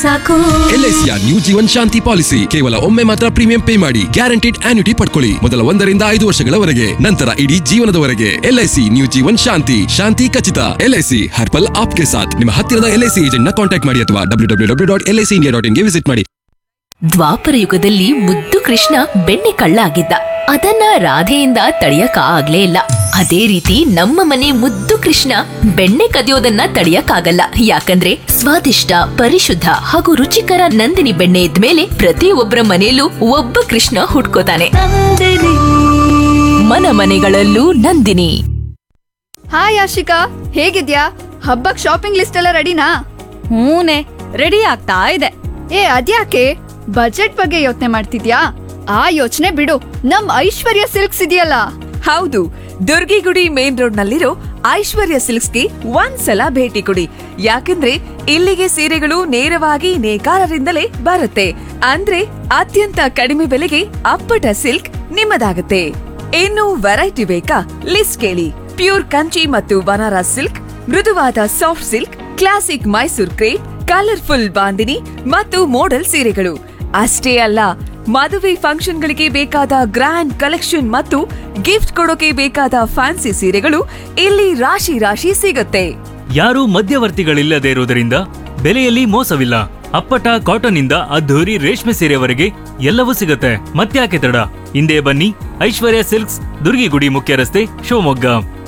ಸಾಕು ಎಲ್ಐಸಿಯ new Jeevan Shanti policy ಕೇವಲ ಒಮ್ಮೆ ಮಾತ್ರ ಪ್ರೀಮಿಯಂ ಪೇ ಮಾಡಿ ಗ್ಯಾರಂಟಿಡ್ ಆನ್ಯುಟಿ ಪಡ್ಕೊಳ್ಳಿ ಮೊದಲ ಒಂದರಿಂದ ಐದು ವರ್ಷಗಳವರೆಗೆ ನಂತರ ಇಡೀ ಜೀವನದವರೆಗೆ ಎಲ್ಐಸಿ ನ್ಯೂ ಜೀವನ್ ಶಾಂತಿ ಶಾಂತಿ ಖಚಿತ ಎಲ್ಐಸಿ ಹರ್ಪಲ್ ಆಪ್ಗೆ ಸಾಥ್ ನಿಮ್ಮ ಹತ್ತಿರದ ಎಲ್ಐಸಿ ಏಜೆಂಟ್ ನ ಕಾಂಟ್ಯಾಕ್ಟ್ ಮಾಡಿ ಅಥವಾ W W W dot LIC India dot ಇನ್ಗೆ ವಿಸಿಟ್ ಮಾಡಿ ದ್ವಾಪರ ಯುಗದಲ್ಲಿ ಮುದ್ದು ಕೃಷ್ಣ ಬೆಣ್ಣೆ ಕಳ್ಳ ಆಗಿದ್ದ ಅದನ್ನ ರಾಧೆಯಿಂದ ತಡೆಯಕ ಆಗ್ಲೇ ಇಲ್ಲ ಅದೇ ರೀತಿ ನಮ್ಮ ಮನೆ ಮುದ್ದು ಕೃಷ್ಣ ಬೆಣ್ಣೆ ಕದಿಯೋದನ್ನ ತಡೆಯಕ್ಕಾಗಲ್ಲ ಯಾಕಂದ್ರೆ ಸ್ವಾದಿಷ್ಟ ಪರಿಶುದ್ಧ ಹಾಗೂ ರುಚಿಕರ ನಂದಿನಿ ಬೆಣ್ಣೆ ಇದ್ಮೇಲೆ ಪ್ರತಿಯೊಬ್ಬರ ಮನೆಯಲ್ಲೂ ಒಬ್ಬ ಕೃಷ್ಣ ಹುಟ್ಕೋತಾನೆ ಮನ ಮನೆಗಳಲ್ಲೂ ನಂದಿನಿ ಹಾಯ್ ಆಶಿಕಾ ಹೇಗಿದ್ಯಾ ಹಬ್ಬಕ್ ಶಾಪಿಂಗ್ ಲಿಸ್ಟ್ ಎಲ್ಲ ರೆಡಿನಾ ಹೂನೆ ರೆಡಿ ಆಗ್ತಾ ಇದೆ ಏ ಅದ್ಯಾಕೆ ಬಜೆಟ್ ಬಗ್ಗೆ ಯೋಚನೆ ಮಾಡ್ತಿದ್ಯಾ ಆ ಯೋಚನೆ ಬಿಡು ನಮ್ ಐಶ್ವರ್ಯ ಸಿಲ್ಕ್ಸ್ ಇದೆಯಲ್ಲ ಹೌದು ದುರ್ಗಿಗುಡಿ ಮೇನ್ ರೋಡ್ ನಲ್ಲಿರೋ ಐಶ್ವರ್ಯ ಸಿಲ್ಕ್ಸ್ಗೆ ಒಂದ್ಸಲ ಭೇಟಿ ಕೊಡಿ ಯಾಕಂದ್ರೆ ಇಲ್ಲಿಗೆ ಸೀರೆಗಳು ನೇರವಾಗಿ ನೇಕಾರರಿಂದಲೇ ಬರುತ್ತೆ ಅಂದ್ರೆ ಅತ್ಯಂತ ಕಡಿಮೆ ಬೆಲೆಗೆ ಅಪ್ಪಟ ಸಿಲ್ಕ್ ನಿಮ್ಮದಾಗುತ್ತೆ ಇನ್ನು ವೆರೈಟಿ ಬೇಕಾ ಲಿಸ್ಟ್ ಕೇಳಿ ಪ್ಯೂರ್ ಕಂಚಿ ಮತ್ತು ಬನಾರಸ್ ಸಿಲ್ಕ್ ಮೃದುವಾದ soft silk classic Mysore crepe colourful bandhani ಮತ್ತು ಮೋಡಲ್ ಸೀರೆಗಳು ಅಷ್ಟೇ ಅಲ್ಲ ಮದುವೆ ಫಂಕ್ಷನ್ಗಳಿಗೆ ಬೇಕಾದ ಗ್ರ್ಯಾಂಡ್ ಕಲೆಕ್ಷನ್ ಮತ್ತು ಗಿಫ್ಟ್ ಕೊಡೋಕೆ ಬೇಕಾದ ಫ್ಯಾನ್ಸಿ ಸೀರೆಗಳು ಇಲ್ಲಿ ರಾಶಿ ರಾಶಿ ಸಿಗುತ್ತೆ ಯಾರೂ ಮಧ್ಯವರ್ತಿಗಳಿಲ್ಲದೆ ಇರುವುದರಿಂದ ಬೆಲೆಯಲ್ಲಿ ಮೋಸವಿಲ್ಲ ಅಪ್ಪಟ ಕಾಟನ್ ಇಂದ ಅದ್ಧೂರಿ ರೇಷ್ಮೆ ಸೀರೆವರೆಗೆ ಎಲ್ಲವೂ ಸಿಗುತ್ತೆ ಮತ್ತ್ಯಾಕೆ ತಡ ಹಿಂದೆ ಬನ್ನಿ ಐಶ್ವರ್ಯ ಸಿಲ್ಕ್ಸ್ ದುರ್ಗಿಗುಡಿ ಮುಖ್ಯ ರಸ್ತೆ ಶಿವಮೊಗ್ಗ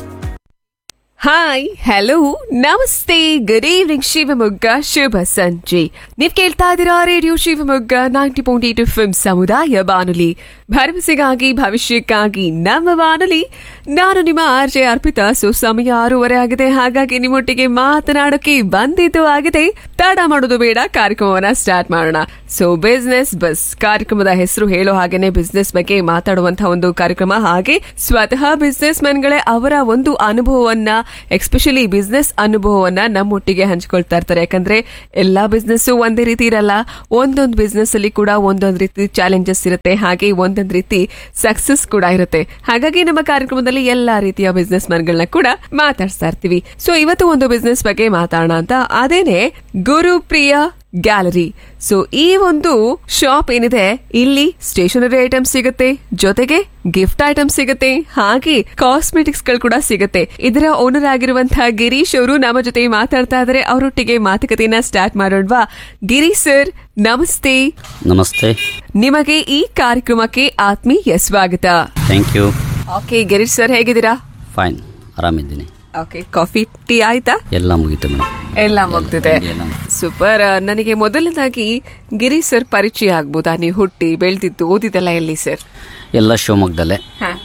ಹಾಯ್ ಹಲೋ ನಮಸ್ತೆ ಗುಡ್ ಈವ್ನಿಂಗ್ ಶಿವಮೊಗ್ಗ ಶುಭ ಸಂಜೆ ನೀವ್ ಕೇಳ್ತಾ ಇದ್ದೀರಾ radio Shivamogga ninety point eight F ಸಮುದಾಯ ಬಾನುಲಿ ಭರವಸೆಗಾಗಿ ಭವಿಷ್ಯಕ್ಕಾಗಿ ನಮ್ಮ ಬಾನುಲಿ ನಾನು ನಿಮ್ಮ ಆರ್ ಜೆ ಅರ್ಪಿತಾ ಸೊ ಸಮಯ ಆರೂವರೆ ಆಗಿದೆ ಹಾಗಾಗಿ ನಿಮ್ಮೊಟ್ಟಿಗೆ ಮಾತನಾಡೋಕೆ ಬಂದಿದ್ದು ಆಗಿದೆ ತಡ ಮಾಡೋದು ಬೇಡ ಕಾರ್ಯಕ್ರಮವನ್ನ ಸ್ಟಾರ್ಟ್ ಮಾಡೋಣ ಸೊ ಬಿಸ್ನೆಸ್ ಬಸ್ ಕಾರ್ಯಕ್ರಮದ ಹೆಸರು ಹೇಳೋ ಹಾಗೇನೆ ಬಿಸ್ನೆಸ್ ಬಗ್ಗೆ ಮಾತಾಡುವಂತಹ ಒಂದು ಕಾರ್ಯಕ್ರಮ ಹಾಗೆ ಸ್ವತಃ ಬಿಸ್ನೆಸ್ ಮ್ಯಾನ್ಗಳೇ ಅವರ ಒಂದು ಅನುಭವವನ್ನ ಎಕ್ಸ್ಪೆಷಲಿ ಬಿಸ್ನೆಸ್ ಅನುಭವವನ್ನ ನಮ್ಮೊಟ್ಟಿಗೆ ಹಂಚ್ಕೊಳ್ತಾ ಇರ್ತಾರೆ ಯಾಕಂದ್ರೆ ಎಲ್ಲಾ ಬಿಸ್ನೆಸ್ ಒಂದೇ ರೀತಿ ಇರಲ್ಲ ಒಂದೊಂದು ಬಿಸ್ನೆಸ್ ಅಲ್ಲಿ ಕೂಡ ಒಂದೊಂದು ರೀತಿ ಚಾಲೆಂಜಸ್ ಇರುತ್ತೆ ಹಾಗೆ ಒಂದೊಂದು ರೀತಿ ಸಕ್ಸಸ್ ಕೂಡ ಇರುತ್ತೆ ಹಾಗಾಗಿ ನಮ್ಮ ಕಾರ್ಯಕ್ರಮದಲ್ಲಿ ಎಲ್ಲಾ ರೀತಿಯ ಬಿಸ್ನೆಸ್ ಮ್ಯಾನ್ಗಳನ್ನ ಕೂಡ ಮಾತಾಡ್ತಾ ಇರ್ತೀವಿ ಸೊ ಇವತ್ತು ಒಂದು ಬಿಸ್ನೆಸ್ ಬಗ್ಗೆ ಮಾತಾಡೋಣ ಅಂತ ಅದೇನೆ ಗುರುಪ್ರಿಯ ಗ್ಯಾಲರಿ ಸೊ ಈ ಒಂದು ಶಾಪ್ ಏನಿದೆ ಇಲ್ಲಿ ಸ್ಟೇಷನರಿ ಐಟಮ್ಸ್ ಸಿಗುತ್ತೆ ಜೊತೆಗೆ ಗಿಫ್ಟ್ ಐಟಮ್ಸ್ ಸಿಗುತ್ತೆ ಹಾಗೆ ಕಾಸ್ಮೆಟಿಕ್ಸ್ ಗಳು ಕೂಡ ಸಿಗುತ್ತೆ ಇದರ ಓನರ್ ಆಗಿರುವಂತಹ ಗಿರೀಶ್ ಅವರು ನಮ್ಮ ಜೊತೆ ಮಾತಾಡ್ತಾ ಇದ್ದಾರೆ ಅವರೊಟ್ಟಿಗೆ ಮಾತುಕತೆಯನ್ನ ಸ್ಟಾರ್ಟ್ ಮಾಡೋಣವಾ ಗಿರೀಶ್ ಸರ್ ನಮಸ್ತೆ ನಮಸ್ತೆ ನಿಮಗೆ ಈ ಕಾರ್ಯಕ್ರಮಕ್ಕೆ ಆತ್ಮೀಯ ಸ್ವಾಗತ thank you okay Girish sir ಹೇಗಿದ್ದೀರಾ ಫೈನ್ ಆರಾಮಿದ್ದೀನಿ ಓಕೆ ಕಾಫಿ ಟೀ ಆಯ್ತಾ ಎಲ್ಲ ಮುಗೀತು ಮೇಡಮ್ ಎಲ್ಲ ಮುಗ್ದಿದೆ ಎಲ್ಲ ಸೂಪರ್ ನನಗೆ ಮೊದಲನೇದಾಗಿ ಗಿರೀಶ್ ಸರ್ ಪರಿಚಯ ಆಗ್ಬೋದಾ ನೀವು ಹುಟ್ಟಿ ಬೆಳೆದಿದ್ದು ಓದಿದೆಲ್ಲ ಎಲ್ಲಿ ಸರ್ ಎಲ್ಲ ಶಿವಮೊಗ್ಗದಲ್ಲೇ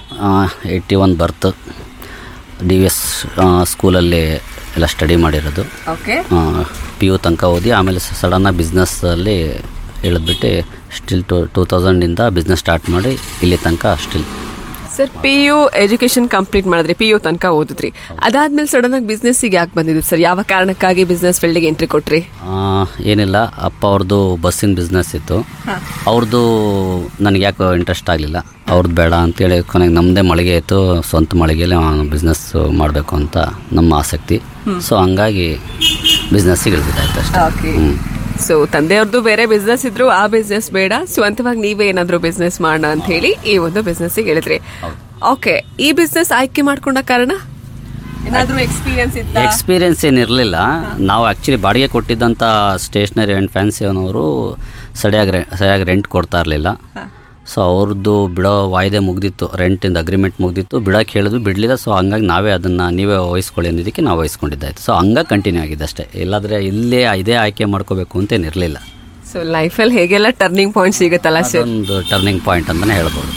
eighty one birth D V S ಸ್ಕೂಲಲ್ಲಿ ಎಲ್ಲ ಸ್ಟಡಿ ಮಾಡಿರೋದು ಓಕೆ ಪಿ ಯು ತನಕ ಓದಿ ಆಮೇಲೆ ಸಡನ್ನಾಗಿ ಬಿಸ್ನೆಸ್ಸಲ್ಲಿ ಇಳಿದ್ಬಿಟ್ಟು ಸ್ಟಿಲ್ ಟು ಟೂ ತೌಸಂಡಿಂದ ಬಿಸ್ನೆಸ್ ಸ್ಟಾರ್ಟ್ ಮಾಡಿ ಇಲ್ಲಿ ತನಕ still sir P U education complete ಮಾಡಿದ್ರಿ ಪಿ ಯು ತನಕ ಓದಿದ್ರಿ ಅದಾದ್ಮೇಲೆ ಸಡನ್ ಆಗಿ ಬಿಸ್ನೆಸ್ಸಿಗೆ ಯಾಕೆ ಬಂದಿದ್ದು ಸರ್ ಯಾವ ಕಾರಣಕ್ಕಾಗಿ ಬಿಸ್ನೆಸ್ ಫೀಲ್ಡ್ಗೆ ಎಂಟ್ರಿ ಕೊಟ್ರಿ ಆ, ಏನಿಲ್ಲ ಅಪ್ಪ ಅವ್ರದ್ದು ಬಸ್ಸಿನ ಬಿಸ್ನೆಸ್ ಇತ್ತು ಅವ್ರದ್ದು ನನಗೆ ಯಾಕೆ ಇಂಟ್ರೆಸ್ಟ್ ಆಗಲಿಲ್ಲ ಅವ್ರದ್ದು ಬೇಡ ಅಂತೇಳಿ ಕೊನೆಗೆ ನಮ್ಮದೇ ಮಳಿಗೆ ಇತ್ತು ಸ್ವಂತ ಮಳಿಗೆಯಲ್ಲಿ ಬಿಸ್ನೆಸ್ ಮಾಡಬೇಕು ಅಂತ ನಮ್ಮ ಆಸಕ್ತಿ ಸೊ ಹಂಗಾಗಿ ಬಿಸ್ನೆಸ್ಸಿಗೆ ಇಳಿದಿದ್ದಾಯ್ತು ಅಷ್ಟೇ ಓಕೆ ಹ್ಞೂ ಸೊ ತಂದೆಯವ್ರದ್ದು ಬೇರೆ ಬಿಸ್ನೆಸ್ ಇದ್ರು ಆ ಬಿಸ್ನೆಸ್ ಬೇಡ ಸ್ವಂತವಾಗಿ ನೀವೇ ಏನಾದ್ರು ಬಿಸ್ನೆಸ್ ಮಾಡೋಣ ಅಂತ ಹೇಳಿ ಈ ಒಂದು ಬಿಸ್ನೆಸ್ ಹೇಳಿದ್ರಿ ಓಕೆ ಈ ಬಿಸ್ನೆಸ್ ಆಯ್ಕೆ ಮಾಡ್ಕೊಂಡ ಕಾರಣ ಏನಾದ್ರೂ ಎಕ್ಸ್ಪೀರಿಯನ್ಸ್ ಇತ್ತ ಎಕ್ಸ್ಪೀರಿಯನ್ಸ್ ಏನಿರಲಿಲ್ಲ ನಾವು ಆ್ಯಕ್ಚುಲಿ ಬಾಡಿಗೆ ಕೊಟ್ಟಿದ್ದಂಥ ಸ್ಟೇಷ್ನರಿ ಆ್ಯಂಡ್ ಫ್ಯಾನ್ಸಿ ಅನ್ನೋರು ಸರಿಯಾಗಿ ರೆ ಸರಿಯಾಗಿ ರೆಂಟ್ ಕೊಡ್ತಾ ಇರಲಿಲ್ಲ ಸೊ ಅವ್ರದ್ದು ಬಿಡೋ ವಾಯ್ದೆ ಮುಗ್ದಿತ್ತು ರೆಂಟಿಂದ ಅಗ್ರಿಮೆಂಟ್ ಮುಗ್ದಿತ್ತು ಬಿಡೋಕೆ ಹೇಳಿದ್ವಿ ಬಿಡಲಿಲ್ಲ ಸೊ ಹಂಗಾಗಿ ನಾವೇ ಅದನ್ನು ನೀವೇ ವಹಿಸ್ಕೊಳ್ಳಿ ಅನ್ನೋದಕ್ಕೆ ನಾವು ವಹಿಸ್ಕೊಂಡಿದ್ದಾಯ್ತು ಸೊ ಹಂಗಾಗಿ ಕಂಟಿನ್ಯೂ ಆಗಿದೆ ಅಷ್ಟೇ ಇಲ್ಲಾಂದರೆ ಇಲ್ಲೇ ಇದೇ ಆಯ್ಕೆ ಮಾಡ್ಕೋಬೇಕು ಅಂತೇನಿರಲಿಲ್ಲ ಸೊ ಲೈಫಲ್ಲಿ ಹೇಗೆಲ್ಲ ಟರ್ನಿಂಗ್ ಪಾಯಿಂಟ್ ಸಿಗುತ್ತಲ್ಲ ಸರ್ ಒಂದು ಟರ್ನಿಂಗ್ ಪಾಯಿಂಟ್ ಅಂತಲೇ ಹೇಳ್ಬೋದು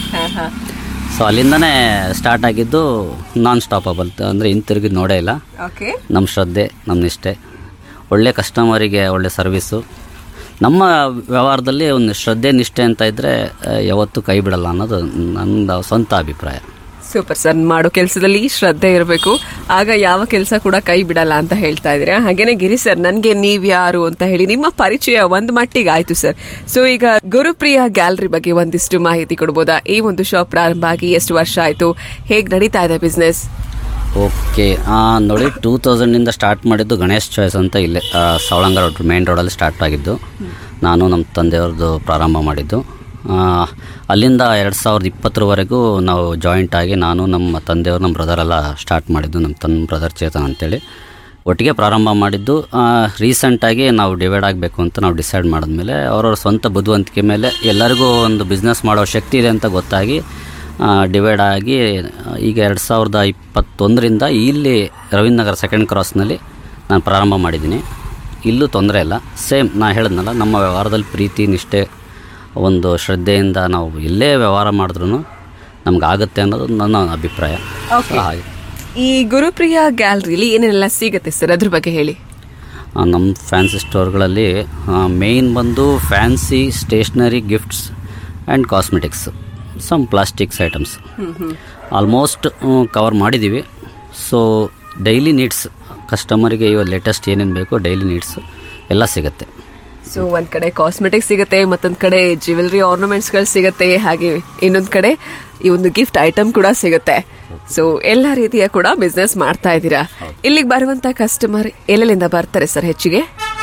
ಸೊ ಅಲ್ಲಿಂದನೇ ಸ್ಟಾರ್ಟ್ ಆಗಿದ್ದು ನಾನ್ ಸ್ಟಾಪಬಲ್ ಅಂದರೆ ಹಿಂತಿರುಗಿದ್ದು ನೋಡೇ ಇಲ್ಲ ಓಕೆ ನಮ್ಮ ಶ್ರದ್ಧೆ ನಮ್ಮ ನಿಷ್ಠೆ ಒಳ್ಳೆ ಕಸ್ಟಮರಿಗೆ ಒಳ್ಳೆ ಸರ್ವಿಸು ನಮ್ಮ ವ್ಯವಹಾರದಲ್ಲಿ ಒಂದು ಶ್ರದ್ಧೆ ನಿಷ್ಠೆ ಅಂತ ಇದ್ದರೆ ಯಾವತ್ತೂ ಕೈ ಬಿಡಲ್ಲ ಅನ್ನೋದು ನನ್ನ ಸ್ವಂತ ಅಭಿಪ್ರಾಯ ಸೂಪರ್ ಸರ್ ಮಾಡೋ ಕೆಲಸದಲ್ಲಿ ಶ್ರದ್ಧೆ ಇರಬೇಕು ಆಗ ಯಾವ ಕೆಲಸ ಕೂಡ ಕೈ ಬಿಡಲ್ಲ ಅಂತ ಹೇಳ್ತಾ ಇದ್ದೀರಾ ಹಾಗೇನೆ ಗಿರಿ ಸರ್ ನನಗೆ ನೀವ್ ಯಾರು ಅಂತ ಹೇಳಿ ನಿಮ್ಮ ಪರಿಚಯ ಒಂದು ಮಟ್ಟಿಗೆ ಆಯ್ತು ಸರ್ ಸೊ ಈಗ ಗುರುಪ್ರಿಯ ಗ್ಯಾಲರಿ ಬಗ್ಗೆ ಒಂದಿಷ್ಟು ಮಾಹಿತಿ ಕೊಡ್ಬೋದಾ ಈ ಒಂದು ಶಾಪ್ ಪ್ರಾರಂಭ ಆಗಿ ಎಷ್ಟು ವರ್ಷ ಆಯ್ತು ಹೇಗ್ ನಡೀತಾ ಇದೆ ಬಿಸ್ನೆಸ್ ಓಕೆ ನೋಡಿ ಟೂ ತೌಸಂಡಿಂದ ಸ್ಟಾರ್ಟ್ ಮಾಡಿದ್ದು ಗಣೇಶ್ ಚಾಯ್ಸ್ ಅಂತ ಇಲ್ಲೇ ಆ, ಸವಳಂಗ ರೋಡ್ ಮೇನ್ ರೋಡಲ್ಲಿ ಸ್ಟಾರ್ಟ್ ಆಗಿದ್ದು ನಾನು ನಮ್ಮ ತಂದೆಯವ್ರದ್ದು ಪ್ರಾರಂಭ ಮಾಡಿದ್ದು ಆ, ಅಲ್ಲಿಂದ ಎರಡು ಸಾವಿರದ ಇಪ್ಪತ್ತರವರೆಗೂ ನಾವು ಜಾಯಿಂಟ್ ಆಗಿ ನಾನು ನಮ್ಮ ತಂದೆಯವರು ನಮ್ಮ ಬ್ರದರೆಲ್ಲ ಸ್ಟಾರ್ಟ್ ಮಾಡಿದ್ದು ನಮ್ಮ ತನ್ನ ಬ್ರದರ್ ಚೇತನ್ ಅಂತೇಳಿ ಒಟ್ಟಿಗೆ ಪ್ರಾರಂಭ ಮಾಡಿದ್ದು ರೀಸೆಂಟಾಗಿ ನಾವು ಡಿವೈಡ್ ಆಗಬೇಕು ಅಂತ ನಾವು ಡಿಸೈಡ್ ಮಾಡಿದ್ಮೇಲೆ ಅವರವ್ರ ಸ್ವಂತ ಬುದ್ಧಿವಂತಿಕೆ ಮೇಲೆ ಎಲ್ಲರಿಗೂ ಒಂದು ಬಿಸ್ನೆಸ್ ಮಾಡೋ ಶಕ್ತಿ ಇದೆ ಅಂತ ಗೊತ್ತಾಗಿ ಡಿವೈಡ್ ಆಗಿ ಆ, ಈಗ ಎರಡು ಸಾವಿರದ ಇಪ್ಪತ್ತೊಂದರಿಂದ ಇಲ್ಲಿ ರವೀಂದ್ರ ನಗರ ಸೆಕೆಂಡ್ ಕ್ರಾಸ್ನಲ್ಲಿ ನಾನು ಪ್ರಾರಂಭ ಮಾಡಿದ್ದೀನಿ ಇಲ್ಲೂ ತೊಂದರೆ ಇಲ್ಲ ಸೇಮ್ ನಾ ಹೇಳಿದ್ನಲ್ಲ ನಮ್ಮ ವ್ಯವಹಾರದಲ್ಲಿ ಪ್ರೀತಿ ನಿಷ್ಠೆ ಒಂದು ಶ್ರದ್ಧೆಯಿಂದ ನಾವು ಎಲ್ಲೇ ವ್ಯವಹಾರ ಮಾಡಿದ್ರೂ ನಮ್ಗೆ ಆಗುತ್ತೆ ಅನ್ನೋದು ನನ್ನ ಅಭಿಪ್ರಾಯ So, ಹಾಗೆ ಈ ಗುರುಪ್ರಿಯ ಗ್ಯಾಲರಿಲಿ ಏನೆಲ್ಲ ಸಿಗುತ್ತೆ ಸರ್ ಅದ್ರ ಬಗ್ಗೆ ಹೇಳಿ ಆ, ನಮ್ಮ ಫ್ಯಾನ್ಸಿ ಸ್ಟೋರ್ಗಳಲ್ಲಿ ಮೇಯ್ನ್ ಬಂದು fancy stationery gifts and cosmetics some plastics items almost cover ಮಾಡಿದ್ದೀವಿ ಸೊ ಡೈಲಿ ನೀಡ್ಸ್ ಕಸ್ಟಮರಿಗೆ ಇವಾಗ ಲೇಟೆಸ್ಟ್ ಏನೇನು ಬೇಕೋ ಡೈಲಿ ನೀಡ್ಸ್ ಎಲ್ಲ ಸಿಗುತ್ತೆ ಸೊ ಒಂದ್ ಕಡೆ ಕಾಸ್ಮೆಟಿಕ್ಸ್ ಸಿಗುತ್ತೆ ಮತ್ತೊಂದ್ ಕಡೆ ಜ್ಯುವೆಲ್ರಿ ಆರ್ನಮೆಂಟ್ಸ್ಗಳು ಸಿಗುತ್ತೆ ಹಾಗೆ ಇನ್ನೊಂದ್ ಕಡೆ ಈ ಒಂದು ಗಿಫ್ಟ್ ಐಟಮ್ ಕೂಡ ಸಿಗುತ್ತೆ ಸೊ ಎಲ್ಲ ರೀತಿಯ ಕೂಡ ಬಿಸ್ನೆಸ್ ಮಾಡ್ತಾ ಇದ್ದೀರಾ ಇಲ್ಲಿಗೆ ಬರುವಂತ ಕಸ್ಟಮರ್ ಎಲ್ಲೆಲ್ಲಿಂದ ಬರ್ತಾರೆ ಸರ್ ಹೆಚ್ಚಿಗೆ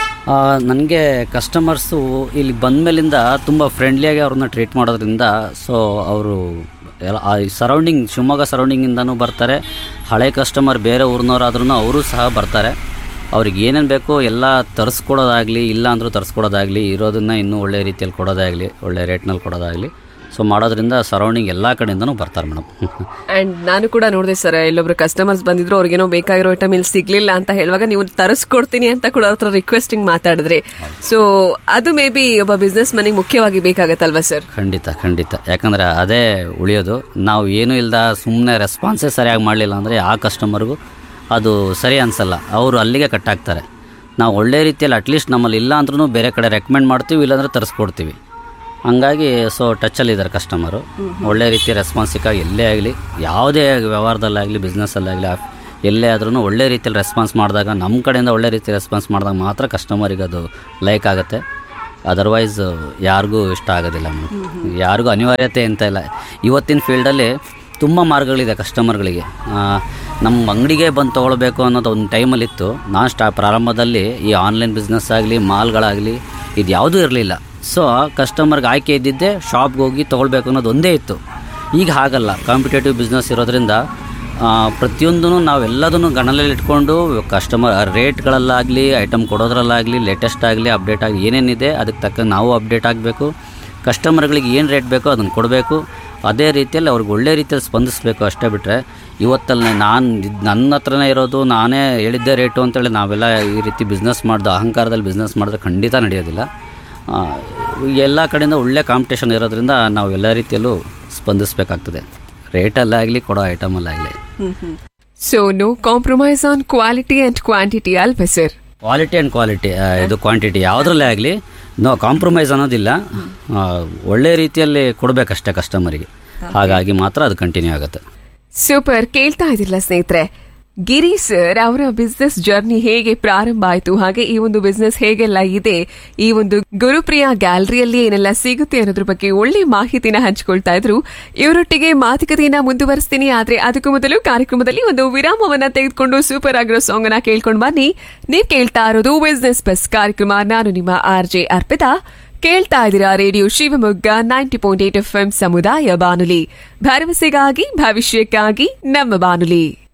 ನನಗೆ ಕಸ್ಟಮರ್ಸು ಇಲ್ಲಿ ಬಂದಮೇಲಿಂದ ತುಂಬ ಫ್ರೆಂಡ್ಲಿಯಾಗಿ ಅವ್ರನ್ನ ಟ್ರೀಟ್ ಮಾಡೋದ್ರಿಂದ ಸೊ ಅವರು ಎಲ್ಲ ಆ ಸರೌಂಡಿಂಗ್ ಶಿವಮೊಗ್ಗ ಸರೌಂಡಿಂಗಿಂದನೂ ಬರ್ತಾರೆ ಹಳೆ ಕಸ್ಟಮರ್ ಬೇರೆ ಊರಿನವರಾದ್ರೂ ಅವರು ಸಹ ಬರ್ತಾರೆ ಅವ್ರಿಗೆ ಏನೇನು ಬೇಕೋ ಎಲ್ಲ ತರಿಸ್ಕೊಡೋದಾಗಲಿ ಇಲ್ಲ ಅಂದರೂ ತರಿಸ್ಕೊಡೋದಾಗಲಿ ಇರೋದನ್ನು ಇನ್ನೂ ಒಳ್ಳೆ ರೀತಿಯಲ್ಲಿ ಕೊಡೋದಾಗಲಿ ಒಳ್ಳೆ ರೇಟ್ನಲ್ಲಿ ಕೊಡೋದಾಗಲಿ ಸೊ ಮಾಡೋದ್ರಿಂದ ಸರೌಂಡಿಂಗ್ ಎಲ್ಲ ಕಡೆಯಿಂದನೂ ಬರ್ತಾರೆ ಮೇಡಮ್ ಅಂಡ್ ನಾನು ಕೂಡ ನೋಡಿದೆ ಸರ್ ಇಲ್ಲೊಬ್ರು ಕಸ್ಟಮರ್ಸ್ ಬಂದಿದ್ರು ಅವ್ರಿಗೇನೋ ಬೇಕಾಗಿರೋ ಐಟಮ್ ಇಲ್ಲಿ ಸಿಗ್ಲಿಲ್ಲ ಅಂತ ಹೇಳುವಾಗ ನೀವು ತರಿಸ್ಕೊಡ್ತೀನಿ ಅಂತ ಕೂಡ ಅವ್ರ ಹತ್ರ ರಿಕ್ವೆಸ್ಟಿಂಗ್ ಮಾತಾಡಿದ್ರಿ ಸೊ ಅದು ಮೇ ಬಿ ಒಬ್ಬ ಬಿಸ್ನೆಸ್ ಮನಿಗೆ ಮುಖ್ಯವಾಗಿ ಬೇಕಾಗತ್ತಲ್ವಾ ಸರ್ ಖಂಡಿತ ಖಂಡಿತ ಯಾಕಂದರೆ ಅದೇ ಉಳಿಯೋದು ನಾವು ಏನೂ ಇಲ್ದ ಸುಮ್ಮನೆ ರೆಸ್ಪಾನ್ಸೇ ಸರಿಯಾಗಿ ಮಾಡಲಿಲ್ಲ ಅಂದರೆ ಆ ಕಸ್ಟಮರ್ಗೂ ಅದು ಸರಿ ಅನಿಸಲ್ಲ ಅವರು ಅಲ್ಲಿಗೆ ಕಟ್ಟಾಗ್ತಾರೆ ನಾವು ಒಳ್ಳೆ ರೀತಿಯಲ್ಲಿ ಅಟ್ಲೀಸ್ಟ್ ನಮ್ಮಲ್ಲಿ ಇಲ್ಲ ಅಂದ್ರೂ ಬೇರೆ ಕಡೆ ರೆಕಮೆಂಡ್ ಮಾಡ್ತೀವಿ ಇಲ್ಲಾಂದ್ರೆ ತರಿಸ್ಕೊಡ್ತೀವಿ ಹಂಗಾಗಿ ಸೊ ಟಚ್ಚಲ್ಲಿದ್ದಾರೆ ಕಸ್ಟಮರು ಒಳ್ಳೆ ರೀತಿಯ ರೆಸ್ಪಾನ್ಸ್ ಸಿಕ್ಕಾಗ ಎಲ್ಲೇ ಆಗಲಿ ಯಾವುದೇ ವ್ಯವಹಾರದಲ್ಲಾಗಲಿ ಬಿಸ್ನೆಸ್ಸಲ್ಲಾಗಲಿ ಎಲ್ಲೇ ಆದ್ರೂ ಒಳ್ಳೆ ರೀತಿಯಲ್ಲಿ ರೆಸ್ಪಾನ್ಸ್ ಮಾಡಿದಾಗ ನಮ್ಮ ಕಡೆಯಿಂದ ಒಳ್ಳೆ ರೀತಿ ರೆಸ್ಪಾನ್ಸ್ ಮಾಡಿದಾಗ ಮಾತ್ರ ಕಸ್ಟಮರಿಗೆ ಅದು ಲೈಕ್ ಆಗುತ್ತೆ ಅದರ್ವೈಸ್ ಯಾರಿಗೂ ಇಷ್ಟ ಆಗೋದಿಲ್ಲ ಮೇಡಮ್ ಯಾರಿಗೂ ಅನಿವಾರ್ಯತೆ ಅಂತ ಇಲ್ಲ ಇವತ್ತಿನ ಫೀಲ್ಡಲ್ಲಿ ತುಂಬ ಮಾರ್ಗಗಳಿದೆ ಕಸ್ಟಮರ್ಗಳಿಗೆ ಆ, ನಮ್ಮ ಅಂಗಡಿಗೆ ಬಂದು ತೊಗೊಳ್ಬೇಕು ಅನ್ನೋದು ಒಂದು ಟೈಮಲ್ಲಿತ್ತು ನಾನು ಸ್ಟಾ ಪ್ರಾರಂಭದಲ್ಲಿ ಈ ಆನ್ಲೈನ್ ಬಿಸ್ನೆಸ್ ಆಗಲಿ ಮಾಲ್ಗಳಾಗಲಿ ಇದು ಯಾವುದೂ ಇರಲಿಲ್ಲ ಸೊ ಕಸ್ಟಮರ್ಗೆ ಆಯ್ಕೆ ಇದ್ದಿದ್ದೆ ಶಾಪ್ಗೆ ಹೋಗಿ ತೊಗೊಳ್ಬೇಕು ಅನ್ನೋದು ಒಂದೇ ಇತ್ತು ಈಗ ಹಾಗಲ್ಲ ಕಾಂಪಿಟೇಟಿವ್ ಬಿಸ್ನೆಸ್ ಇರೋದ್ರಿಂದ ಪ್ರತಿಯೊಂದೂ ನಾವೆಲ್ಲದನ್ನು ಗಣನೆಯಲ್ಲಿ ಇಟ್ಕೊಂಡು ಕಸ್ಟಮರ್ ರೇಟ್ಗಳಲ್ಲಾಗಲಿ ಐಟಮ್ ಕೊಡೋದ್ರಲ್ಲಾಗಲಿ ಲೇಟೆಸ್ಟ್ ಆಗಲಿ ಅಪ್ಡೇಟ್ ಆಗಲಿ ಏನೇನಿದೆ ಅದಕ್ಕೆ ತಕ್ಕಂಗೆ ನಾವು ಅಪ್ಡೇಟ್ ಆಗಬೇಕು ಕಸ್ಟಮರ್ಗಳಿಗೆ ಏನು ರೇಟ್ ಬೇಕೋ ಅದನ್ನು ಕೊಡಬೇಕು ಅದೇ ರೀತಿಯಲ್ಲಿ ಅವ್ರಿಗೆ ಒಳ್ಳೆ ರೀತಿಯಲ್ಲಿ ಸ್ಪಂದಿಸಬೇಕು ಅಷ್ಟೇ ಬಿಟ್ಟರೆ ಇವತ್ತಲ್ಲಿ ನಾನು ಇದ್- ನನ್ನ ಹತ್ರನೇ ಇರೋದು ನಾನೇ ಹೇಳಿದ್ದೆ ರೇಟು ಅಂತೇಳಿ ನಾವೆಲ್ಲ ಈ ರೀತಿ ಬಿಸ್ನೆಸ್ ಮಾಡ್ದು ಅಹಂಕಾರದಲ್ಲಿ ಬಿಸ್ನೆಸ್ ಮಾಡಿದ್ರೆ ಖಂಡಿತ ನಡೆಯೋದಿಲ್ಲ ಆ, ಎಲ್ಲ ಕಡೆಯಿಂದ ಒಳ್ಳೆ ಕಾಂಪಿಟೇಷನ್ ಇರೋದ್ರಿಂದ ನಾವು ಎಲ್ಲ ರೀತಿಯಲ್ಲೂ ಸ್ಪಂದಿಸಬೇಕಾಗ್ತದೆ ರೇಟಲ್ಲಾಗಲಿ ಕೊಡೋ ಐಟಮಲ್ಲಾಗಲಿ so no compromise on quality and quantity ಅಲ್ವಾ ಸರ್ ಕ್ವಾಲಿಟಿ ಆ್ಯಂಡ್ ಕ್ವಾಲಿಟಿ ಇದು ಕ್ವಾಂಟಿಟಿ ಯಾವುದ್ರಲ್ಲೇ ಆಗಲಿ ನೋ ಕಾಂಪ್ರಮೈಸ್ ಅನ್ನೋದಿಲ್ಲ ಆ, ಒಳ್ಳೆ ರೀತಿಯಲ್ಲಿ ಕೊಡಬೇಕಷ್ಟೇ ಕಸ್ಟಮರಿಗೆ ಹಾಗಾಗಿ ಮಾತ್ರ ಅದು ಕಂಟಿನ್ಯೂ ಆಗುತ್ತೆ ಸೂಪರ್ ಕೇಳ್ತಾ ಇದಿಲ್ಲ ಸ್ನೇಹಿತರೆ ಗಿರಿ ಸರ್ ಅವರ ಬಿಸ್ನೆಸ್ ಜರ್ನಿ ಹೇಗೆ ಪ್ರಾರಂಭ ಆಯ್ತು ಹಾಗೆ ಈ ಒಂದು ಬಿಸ್ನೆಸ್ ಹೇಗೆಲ್ಲ ಇದೆ ಈ ಒಂದು ಗುರುಪ್ರಿಯ ಗ್ಯಾಲರಿಯಲ್ಲಿ ಏನೆಲ್ಲ ಸಿಗುತ್ತೆ ಅನ್ನೋದ್ರ ಬಗ್ಗೆ ಒಳ್ಳೆ ಮಾಹಿತಿನ ಹಂಚಿಕೊಳ್ತಾ ಇದ್ರು ಇವರೊಟ್ಟಿಗೆ ಮಾತುಕತೆಯನ್ನ ಮುಂದುವರಿಸ್ತೀನಿ ಆದ್ರೆ ಅದಕ್ಕೂ ಮೊದಲು ಕಾರ್ಯಕ್ರಮದಲ್ಲಿ ಒಂದು ವಿರಾಮವನ್ನ ತೆಗೆದುಕೊಂಡು ಸೂಪರ್ ಆಗಿರೋ ಸಾಂಗ್ ಅನ್ನ ಕೇಳ್ಕೊಂಡು ಬನ್ನಿ ನೀವ್ ಕೇಳ್ತಾ ಇರೋದು ಬಿಸ್ನೆಸ್ ಬಸ್ ಕಾರ್ಯಕ್ರಮ ನಾನು ನಿಮ್ಮ ಆರ್ ಜೆ ಅರ್ಪಿತಾ ಕೇಳ್ತಾ ಇದ್ದೀರಾ radio Shivamogga ninety point eight F ಸಮುದಾಯ ಬಾನುಲಿ ಭರವಸೆಗಾಗಿ ಭವಿಷ್ಯಕ್ಕಾಗಿ ನಮ್ಮ ಬಾನುಲಿ